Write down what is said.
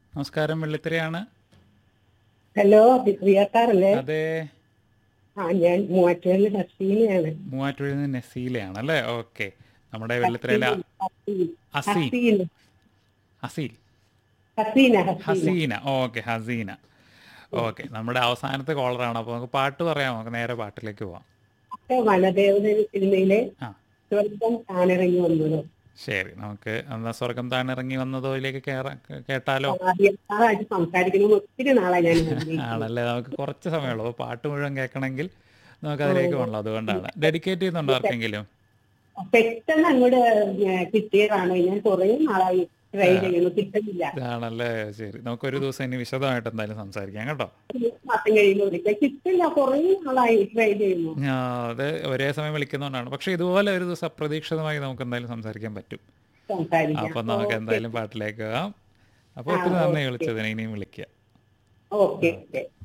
നമസ്കാരം വെള്ളിത്തിരയാണ് ഹലോ റിയാക്കാറല്ലേ അതെ ആ ഞാൻ മൂവാറ്റുപുഴയിൽ ഹസീനയാണ് മൂവാറ്റുപുഴയിൽ നിന്ന് നസീലയാണ് അല്ലേ ഓക്കെ നമ്മുടെ വെള്ളിത്തിരയിലെ ഹസീൻ. അസീൻ ഹസീൻ. അസീൽ ഹസീന ഹസീന ഹസീന ഓക്കെ ഹസീന ഓക്കെ നമ്മുടെ അവസാനത്തെ കോളറാണ് അപ്പോൾ നമുക്ക് പാട്ട് പറയാം നമുക്ക് നേരെ പാട്ടിലേക്ക് പോവാം ഒക്കെ വനദേവത സിനിമയിലെ ആ സ്വർഗം താനിറങ്ങി വന്നത് ശരി നമുക്ക് എന്നാ സ്വർഗം താണിറങ്ങി വന്നതോയിലേക്ക് കേറാ കേട്ടാലോ ആദ്യമായിട്ട് സംസാരിക്കണമെന്ന് ഒത്തിരി നാളായി ഞാൻ ആഗ്രഹിക്കുന്നു. ആണല്ലേ നമുക്ക് കുറച്ച് സമയമുള്ളൂ അപ്പോൾ പാട്ട് മുഴുവൻ കേൾക്കണമെങ്കിൽ നമുക്ക് അതിലേക്ക് പോകണല്ലോ അതുകൊണ്ടാണ് ഡെഡിക്കേറ്റ് ചെയ്യുന്നുണ്ടോ ആർക്കെങ്കിലും പെട്ടെന്ന് അങ്ങോട്ട് ഏ, കിട്ടിയതാണ് ഞാൻ കുറെ നാളായി ട്രൈ ചെയ്യുന്നു കിട്ടുന്നില്ല ആണല്ലേ ശരി നമുക്കൊരു ദിവസം ഇനി വിശദമായിട്ട് എന്തായാലും സംസാരിക്കാം കേട്ടോ ഒരു മാസം കഴിയുമ്പോൾ വിളിക്കാം കിട്ടില്ല കുറെ നാളായി ട്രൈ ചെയ്യുന്നു ആ, അത് ഒരേ സമയം വിളിക്കുന്നതുകൊണ്ടാണ് പക്ഷെ ഇതുപോലെ ഒരു ദിവസം അപ്രതീക്ഷിതമായി നമുക്ക് എന്തായാലും സംസാരിക്കാൻ പറ്റും സംസാരിക്കാം അപ്പൊ നമുക്ക് എന്തായാലും പാട്ടിലേക്ക് പോകാം അപ്പൊ ഒത്തിരി നന്ദി വിളിച്ചതിന് ഇനിയും വിളിക്കുക ഓക്കെ ഓക്കെ